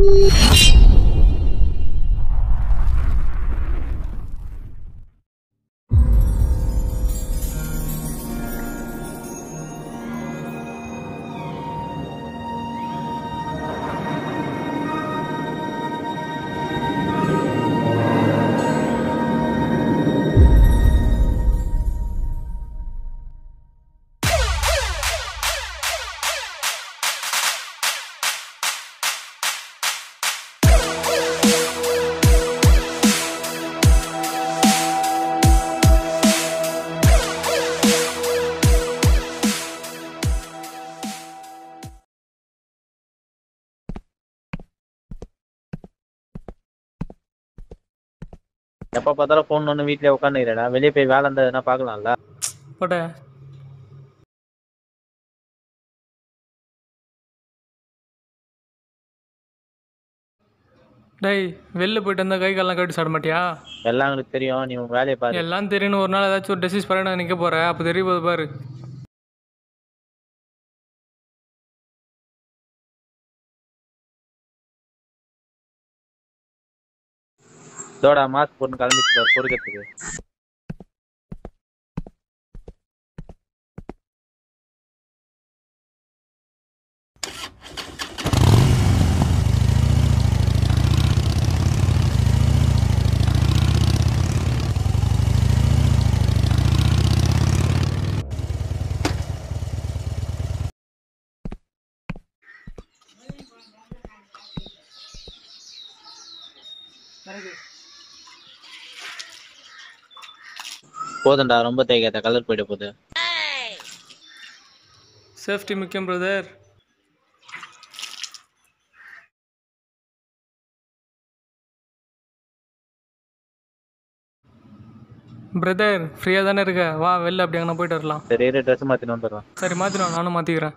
எப்ப பார்த்தாலும் ஃபோன் ஒன்று வீட்லயே உட்காந்துக்கிறேடா வெளியே போய் வேலை இருந்தா எதுனா பார்க்கலாம்ல போட்ட டேய் வெளில போயிட்டு வந்தா கை காலெல்லாம் கட்டி சாட மாட்டியா எல்லாம் எனக்கு தெரியும் நீ உன் வேலையை பாரு எல்லாம் தெரியணும் ஒரு நாள் ஏதாச்சும் ஒரு டிசீஸ் பண்ண நான் நிற்க போகிறேன் அப்போ தெரிய போகுது பாரு இதோட மாஸ்க் போட்டு கிளம்பிட்டு பாரு பொறுக்கிறதுக்கு போதும்டா ரொம்ப தேய்க்காத கலர் போயிட போகுது சேஃப்டி முக்கியம் பிரதர் பிரதர் ஃப்ரீயாக தானே இருக்க வா வெளில அப்படி அங்கே போயிட்டு வரலாம் சரி ட்ரெஸ் மாத்தின்னு வந்துடுறேன் சரி மாற்றிடும் நானும் மாற்றிக்கிறேன்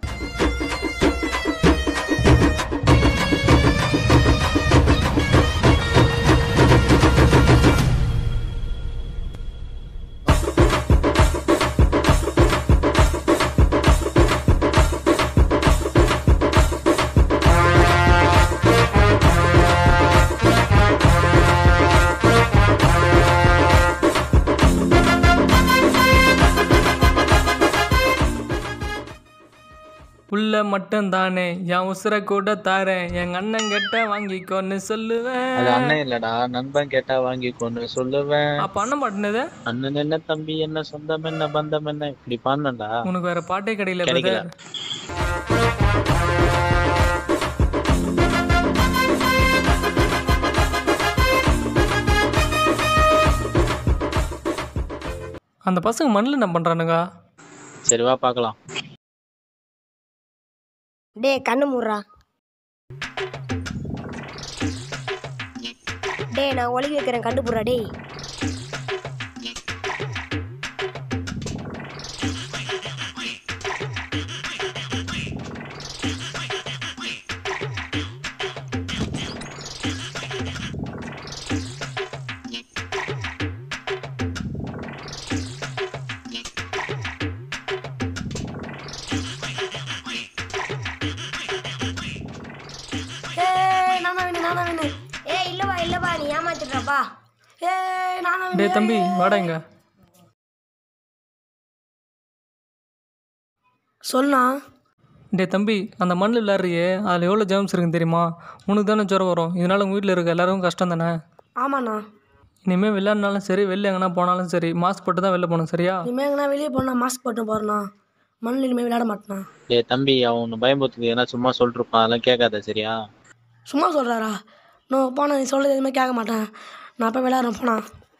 புள்ள மட்டும் தானே என் உசுரை கூட தாரேன் எங்க அண்ணன் கிட்ட வாங்கிக்கோன்னு சொல்லுவேன் அது அண்ணன் இல்லடா நண்பன் கேட்டா வாங்கிக்கோன்னு சொல்லுவேன் அப்ப அண்ணன் மாட்டினது அண்ணன் என்ன தம்பி என்ன சொந்தம் என்ன பந்தம் என்ன இப்படி பண்ணண்டா உனக்கு வேற பாட்டே கிடையில கிடைக்கல. பிரதர் அந்த பசங்க மண்ணில் என்ன பண்றானுங்க சரி வா பார்க்கலாம் டேய் கண்ணு மூடுறா டேய் நான் ஒளிவி வைக்கிறேன் கண்டு போடுறா டேய் ஏய் நான் தான் வேணும் நான் தான் வேணும் ஏய் இல்லைப்பா இல்லைப்பா நீ ஏமாத்திடுறப்பா ஏய் நான் தான் டேய் தம்பி வாடா இங்க சொல்லுண்ணா டேய் தம்பி அந்த மண்ணில் விளாட்றியே அதில் எவ்வளோ ஜெர்ம்ஸ் இருக்குன்னு தெரியுமா உனக்கு தானே ஜுரம் வரும் இதனால உங்கள் வீட்டில் இருக்க எல்லாரும் கஷ்டம் தானே ஆமாண்ணா இனிமேல் விளையாடினாலும் சரி வெளில எங்கன்னா போனாலும் சரி மாஸ்க் போட்டு தான் வெளில போகணும் சரியா இனிமேல் எங்கன்னா வெளியே போனா மாஸ்க் போட்டு போறேண்ணா மண்ணில் இனிமேல் விளையாட மாட்டேண்ணா ஏய் தம்பி அவன் பயம்புறதுக்கு ஏன்னா சும்மா சொல்லிருப்பான் அதெல்லாம் கேட்காத சரியா சும்மா சொல்கிறாரா நான் போனா நீ சொல்கிறது எதுவுமே கேட்க மாட்டேன் நான் போய் விளையாடுறேன் போனா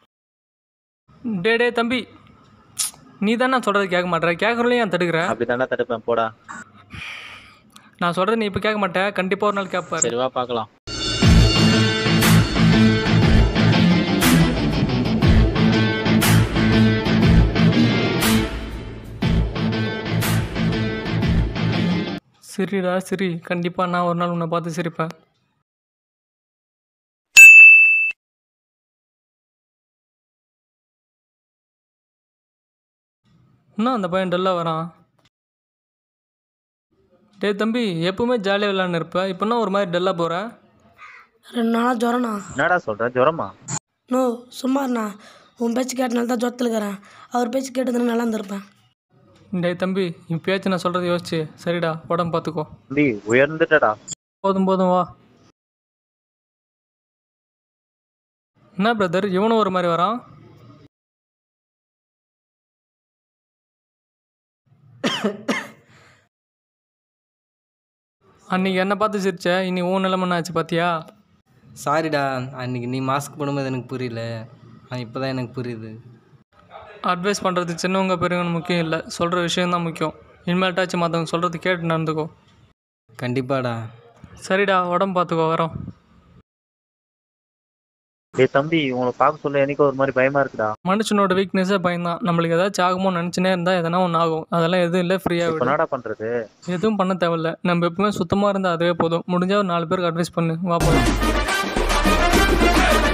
டே டே தம்பி நீ தானே சொல்கிறது கேட்க மாட்டேற கேட்குறலையும் ஏன் தடுக்கிற அப்படி தானே தடுப்பேன் போடா நான் சொல்கிறது நீ இப்போ கேட்க மாட்டேன் கண்டிப்பாக ஒரு நாள் கேட்பாரு சரி வா பார்க்கலாம் சரிடா சரி கண்டிப்பாக நான் ஒரு நாள் உன்னை பார்த்து சிரிப்பேன் இன்னும் அந்த பையன் டல்லாக வரான் டேய் தம்பி எப்பவுமே ஜாலியாக விளாட்னு இருப்ப இப்போனா ஒரு மாதிரி டல்லாக போகிற ரெண்டு நாளாக ஜுரம்ண்ணா என்னடா சொல்ற ஜுரமா நோ சும்மாண்ணா உன் பேச்சு கேட்டனால தான் ஜுரத்தில் இருக்கிறேன் அவர் பேச்சு கேட்டதுன்னா நல்லா இருந்திருப்பேன் டேய் தம்பி இப்பயாச்சும் நான் சொல்கிறத யோசிச்சு சரிடா உடம்பு பார்த்துக்கோ தம்பி உயர்ந்துட்டடா போதும் போதும் வா என்ன பிரதர் இவனும் ஒரு மாதிரி வரான் அன்னைக்கு என்னை பார்த்து சிரிச்ச இனி உன் நிலைமை என்ன ஆச்சு பார்த்தியா சாரிடா அன்னைக்கு நீ மாஸ்க் போடும்போது எனக்கு புரியல இப்போ தான் எனக்கு புரியுது அட்வைஸ் பண்ணுறது சின்னவங்க பெரியவங்க முக்கியம் இல்லை சொல்கிற விஷயம்தான் முக்கியம் இனிமேல்ட்டாச்சும் மற்றவங்க சொல்கிறது கேட்டு நடந்துக்கோ கண்டிப்பாடா சரிடா உடம்பு பார்த்துக்கோ வரோம் டேய் தம்பி உங்களை பார்க்க சொல்ல எனக்கு ஒரு மாதிரி பயமா இருக்குடா மனுஷனோட வீக்னஸே பயம்தான் நம்மளுக்கு ஏதாச்சும் ஆகுமோ நினச்சினே இருந்தால் எதனா ஒன்று ஆகும் அதெல்லாம் எதுவும் இல்லை ஃப்ரீயாக இப்ப விடு என்னடா பண்றது எதுவும் பண்ண தேவையில்ல நம்ம எப்பவுமே சுத்தமாக இருந்தால் அதுவே போதும் முடிஞ்சால் ஒரு நாலு பேருக்கு அட்வைஸ் பண்ணு வா போதும்